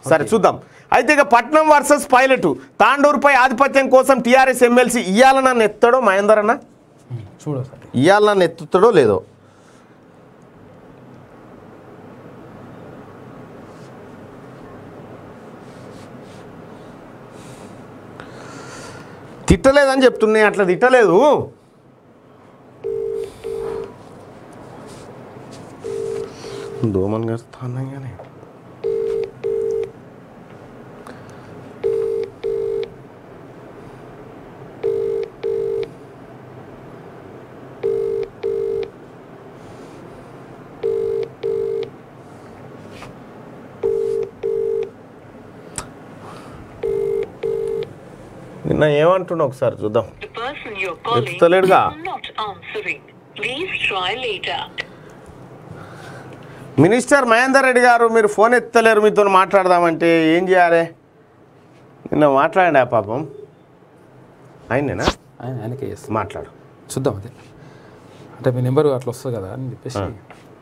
సరే చూద్దాం అయితే ఇక పట్నం వర్సెస్ పైలట్ తాండూరుపై ఆధిపత్యం కోసం టీఆర్ఎస్ ఎమ్మెల్సీ ఇయ్యాల నన్ను ఎత్తాడో మహేందర్ అన్న చూడు ఒకసారి ఇయ్యాల నన్ను ఎత్తుతాడో లేదో తిట్టలేదని చెప్తున్నాయి అట్లా తిట్టలేదు దోమన్ గారు కానీ నిన్న ఏమంటున్నా ఒకసారి చూద్దాం The person you're calling ఎత్తుతలేడుగా. is not answering. Please try later. Minister Mahender Reddy గారు మీరు ఫోన్ ఎత్తలేరు మీతో మాట్లాడదామంటే ఏం చేయాలి నిన్న మాట్లాడండి ఆ పాపం ఆయనేనా ఆయన ఆయనకే చేస్తాం మాట్లాడు చూద్దాం అదే అంటే మీ నెంబర్ అట్లా వస్తుంది కదా అని చెప్పేసి ఆ.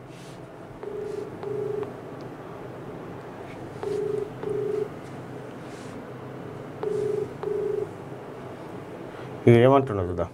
ఇక ఏమంటున్నావు చూద్దాం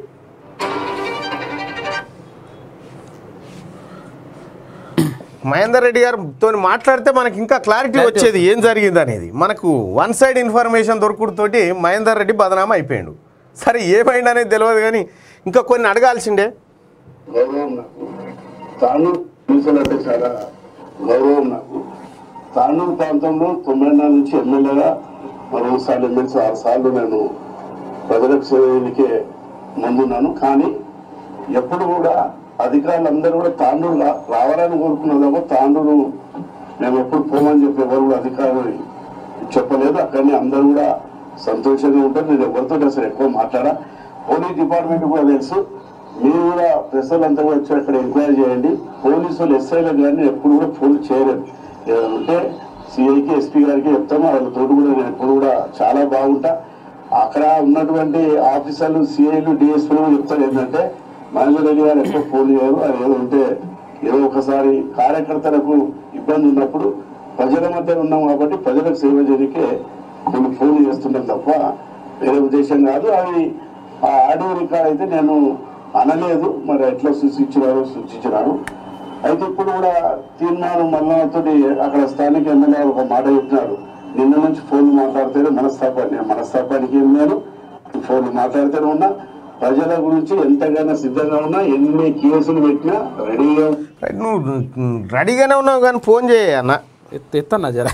మహేందర్ రెడ్డి గారితో మాట్లాడితే మనకి ఇంకా క్లారిటీ వచ్చేది ఏం జరిగింది అనేది మనకు వన్ సైడ్ ఇన్ఫర్మేషన్ దొరుకుడుతోటి మహేందర్ రెడ్డి బదనామా అయిపోయాడు సరే ఏమైంది అనేది తెలియదు కానీ ఇంకా కొన్ని అడగాల్సిండే గౌరవం నాకు తాండూరు అంటే చాలా గౌరవం నాకు తాండూరు ప్రాంతంలో తొంభై నాలుగు నుంచి ఎమ్మెల్యేగా మరో సార్లు ఎమ్మెల్సీ ఆరు సార్లు నేను ప్రజలకు సేవకే ముందున్నాను కానీ ఎప్పుడు కూడా అధికారులందరూ కూడా తాండూరు రా- రావాలని కోరుకున్నదేమో తాండూరు మేము ఎప్పుడు పోమని చెప్పి ఎవరు కూడా అధికారులు చెప్పలేదు అక్కడనే అందరూ కూడా సంతోషంగా ఉంటారు నేను ఎవరితో అసలు ఎక్కువ మాట్లాడా పోలీస్ డిపార్ట్మెంట్ కూడా తెలుసు మీరు కూడా ప్రజలంతా కూడా వచ్చి అక్కడ ఎంక్వైరీ చేయండి పోలీసులు ఎస్ఐలకు కానీ ఎప్పుడు కూడా ఫోన్ చేయలేదు ఏదైనా ఉంటే సిఐకి ఎస్పీ గారికి చెప్తాము వాళ్ళతో కూడా నేను ఎప్పుడు కూడా చాలా బాగుంటా అక్కడ ఉన్నటువంటి ఆఫీసర్లు సిఐలు డిఎస్పీలు కూడా చెప్తారు ఏంటంటే మహేందర్ రెడ్డి గారు ఎక్కువ ఫోన్ చేయరు అది ఏదో ఉంటే ఏదో ఒకసారి కార్యకర్తలకు ఇబ్బంది ఉన్నప్పుడు ప్రజల మధ్య ఉన్నాం కాబట్టి ప్రజలకు సేవ చేయడానికే మేము ఫోన్ చేస్తుంటాం తప్ప వేరే ఉద్దేశం కాదు అది ఆ ఆడియో రికార్డ్ అయితే నేను అనలేదు మరి ఎట్లా సూచించినారో సూచించినారు అయితే ఇప్పుడు కూడా తీర్మానం మల్లతో అక్కడ స్థానిక ఎమ్మెల్యే ఒక మాట చెప్పినారు నిన్న నుంచి ఫోన్ మాట్లాడితేనే మనస్తాపాన్ని నేను మనస్తాపానికి ఏం లేదు ఫోన్ మాట్లాడితేనే ఉన్నా ప్రజల గురించి ఎంతగానో సిద్ధంగా ఉన్నా ఎన్ని కేసులు పెట్టినా రెడీగా రైట్, నువ్వు నువ్వు రెడీగానే ఉన్నావు కానీ ఫోన్ చేయ అన్న ఎత్ ఎత్తన్నా జర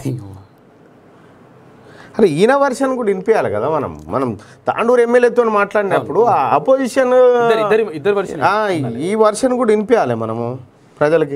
అరే ఈయన వర్షన్ కూడా వినిపించాలి కదా మనం మనం తాండూరు ఎమ్మెల్యేతో మాట్లాడినప్పుడు ఆ అపోజిషన్ ఇద్దరు ఇద్దరు ఇద్దరు version. ఆ, ఈ వర్షన్ కూడా వినిపించాలి మనము ప్రజలకి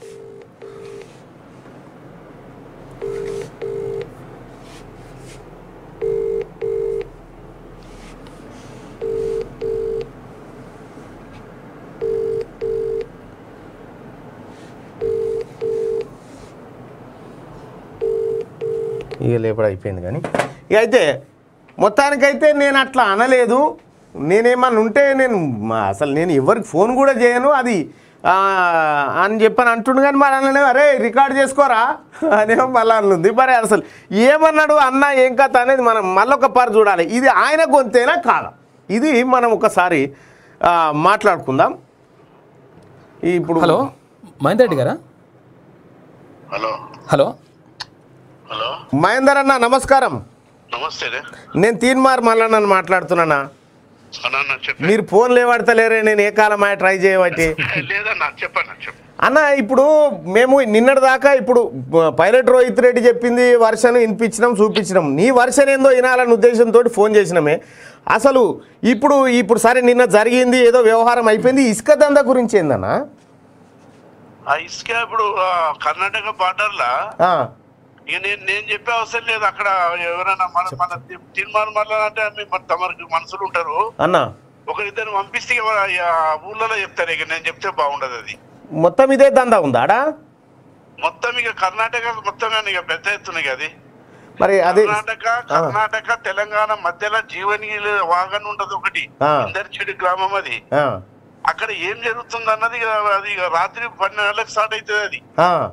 ఇక లేపడ అయిపోయింది కానీ ఇక అయితే మొత్తానికైతే నేను అట్లా అనలేదు నేనేమన్నా ఉంటే నేను మా- అసలు నేను ఎవరికి ఫోన్ కూడా చేయను అది ఆ, అని చెప్పని అంటుండు కానీ మరి అన్ననే అరే రికార్డ్ చేసుకోరా అనేమో మళ్ళీ అన్నుంది మరి అసలు ఏమన్నాడు అన్న ఏం కథ అనేది మనం మళ్ళొక పారు చూడాలి ఇది ఆయన గొంతేనా కాదా ఇది మనం ఒకసారి ఆ, మాట్లాడుకుందాం ఇప్పుడు హలో మహేందర్ రెడ్డి గారా హలో హలో హలో మహేందర్ అన్న నమస్కారం నమస్తే నేను తీన్మార్ మల్లన్నని మాట్లాడుతున్నానా అన్న చెప్పండి మీరు ఫోన్ లేవాడతలేరే నేను ఏ కాలమా ట్రై చేయబట్టి లేదన్నా చెప్పండి చెప్పండి అన్న ఇప్పుడు మేము నిన్నటి దాకా ఇప్పుడు బ- పైలట్ రోహిత్ రెడ్డి చెప్పింది వర్షన్ వినిపించినాం చూపించినాం నీ వర్షన్ ఏందో వినాలన్న ఉద్దేశంతో ఫోన్ చేసినామే అసలు ఇప్పుడు ఇప్పుడు సరే నిన్న జరిగింది ఏదో వ్యవహారం అయిపోయింది ఇసుక దందా గురించి ఏందన్నా ఆ ఇసుక ఇప్పుడు ఆ, కర్ణాటక బార్డర్ లా ఆ, ఇక నేను నేను చెప్పే అవసరం లేదు అక్కడ ఎవరైనా మన మన తీర్మానం వల్ల అంటే మీ- మన తమరికి మనుషులు ఉంటారు అన్న ఒకరిద్దరు పంపిస్తే ఇక మన, ఆ, ఊళ్ళలో చెప్తారు ఇక నేను చెప్తే బాగుండదు అది మొత్తం ఇదే దందా ఉందాడా మొత్తం ఇక కర్ణాటక మొత్తం ఇక పెద్ద ఎత్తున ఇక అది మరి అదే కర్ణాటక కర్ణాటక తెలంగాణ మధ్యలో జీవనీయులు వాగన్ ఉంటది ఒకటి ఆ. ఇందర్చెడు గ్రామం అది ఆ, అక్కడ ఏం జరుగుతుంది అన్నది ఇక అది ఇక రాత్రి పన్నెండు గంటలకు స్టార్ట్ అవుతుంది అది ఆ,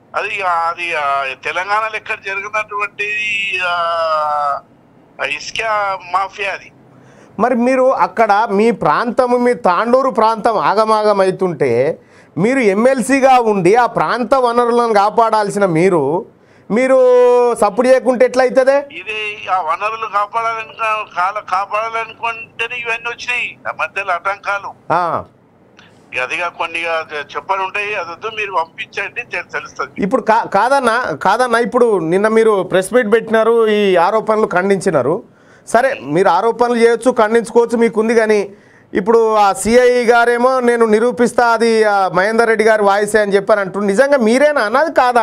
అది ఆ, అది ఆ, తెలంగాణలో ఎక్కడ జరిగినటువంటి ఆ, ఆ ఇసుక మాఫియా అది మరి మీరు అక్కడ మీ ప్రాంతము మీ తాండూరు ప్రాంతం ఆగమాగం అవుతుంటే మీరు ఎమ్మెల్సీగా ఉండి ఆ ప్రాంత వనరులను కాపాడాల్సిన మీరు మీరు సప్పుడు చేయకుంటే ఎట్లయితుంది ఇది ఆ వనరులు కాపాడాలని కాల కాపాడాలనుకుంటేనే ఇవన్నీ వచ్చినాయి ఆ మధ్యలో ఆటంకాలు ఆ, ఇక అదిగా కొన్ని చెప్పని ఉంటాయి అదొద్దు మీరు పంపించండి తె- తెలుస్తుంది ఇప్పుడు కా కాదన్నా కాదన్నా ఇప్పుడు నిన్న మీరు ప్రెస్ మీట్ పెట్టినారు ఈ ఆరోపణలు ఖండించినారు సరే మీరు ఆరోపణలు చేయొచ్చు ఖండించుకోవచ్చు మీకు ఉంది కానీ ఇప్పుడు ఆ సిఐ గారేమో నేను నిరూపిస్తా అది ఆ మహేందర్ రెడ్డి గారి వాయిసే అని చెప్పారు అంటున్నారు నిజంగా మీరేనా అన్నది కాదా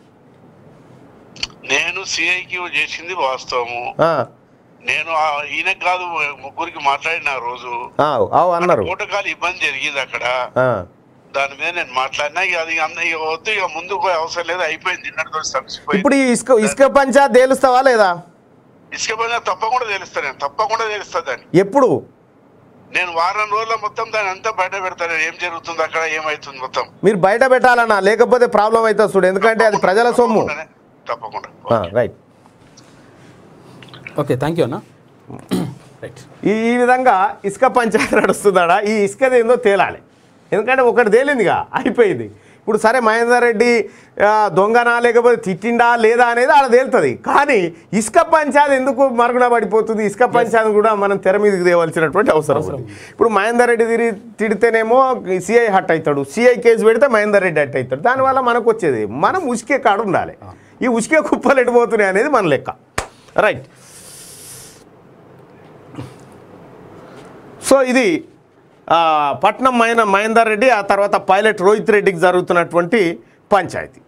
నేను సిఐకి చేసింది వాస్తవము ఆ, నేను ఆ ఈయనకు కాదు ముగ్గురికి మాట్లాడిన ఆ రోజు ఆ, అవు అన్నారు పూటకాలు ఇబ్బంది జరిగింది అక్కడ ఆ, దాని మీద నేను మాట్లాడినా ఇక అది అంద ఇక వద్దు ఇక ముందుకు పోయే అవసరం లేదు అయిపోయింది నిన్నటితో సమసిపోయింది ఇప్పుడు ఈ ఇసుక ఇసుక పంచా తేలుస్తావా లేదా ఇసుక పైన తప్పకుండా తెలుస్తా నేను తప్పకుండా తెలుస్తా దాన్ని ఎప్పుడు నేను వారం రోజుల మొత్తం దాన్ని అంతా బయట పెడతాను ఏం జరుగుతుంది అక్కడ ఏమైతుంది మొత్తం మీరు బయట పెట్టాలన్నా లేకపోతే ప్రాబ్లం అవుతుంది చూడు ఎందుకంటే అది ప్రజల సొమ్ము తప్పకుండానే, తప్పకుండా ఆ, రైట్ ఓకే థ్యాంక్ యూ అన్న రైట్ ఈ ఈ విధంగా ఇసుక పంచాయతీ నడుస్తుందాడా ఈ ఇసుకది ఏందో తేలాలి ఎందుకంటే ఒకటి తేలిందిగా అయిపోయింది ఇప్పుడు సరే మహేందర్ రెడ్డి ఆ, దొంగనా లేకపోతే తిట్టిండా లేదా అనేది ఆడ తేలుతుంది కానీ ఇసుక పంచాయతీ ఎందుకు మరుగున పడిపోతుంది ఇసుక పంచాయతీ కూడా మనం తెర మీదకి తేవలసినటువంటి అవసరం ఉంది ఇప్పుడు మహేందర్ రెడ్డి తిరిగి తిడితేనేమో సిఐ హట్ అవుతాడు సిఐ కేసు పెడితే మహేందర్ రెడ్డి హట్ అవుతాడు దానివల్ల మనకు వచ్చేది మనం ఉసికే కాడ ఉండాలి ఈ ఉసికే కుప్పలు ఎడిపోతున్నాయి అనేది మన లెక్క రైట్ సో ఇది ఆ, పట్నం మైన మహేందర్ రెడ్డి ఆ తర్వాత పైలట్ రోహిత్ రెడ్డికి జరుగుతున్నటువంటి పంచాయతీ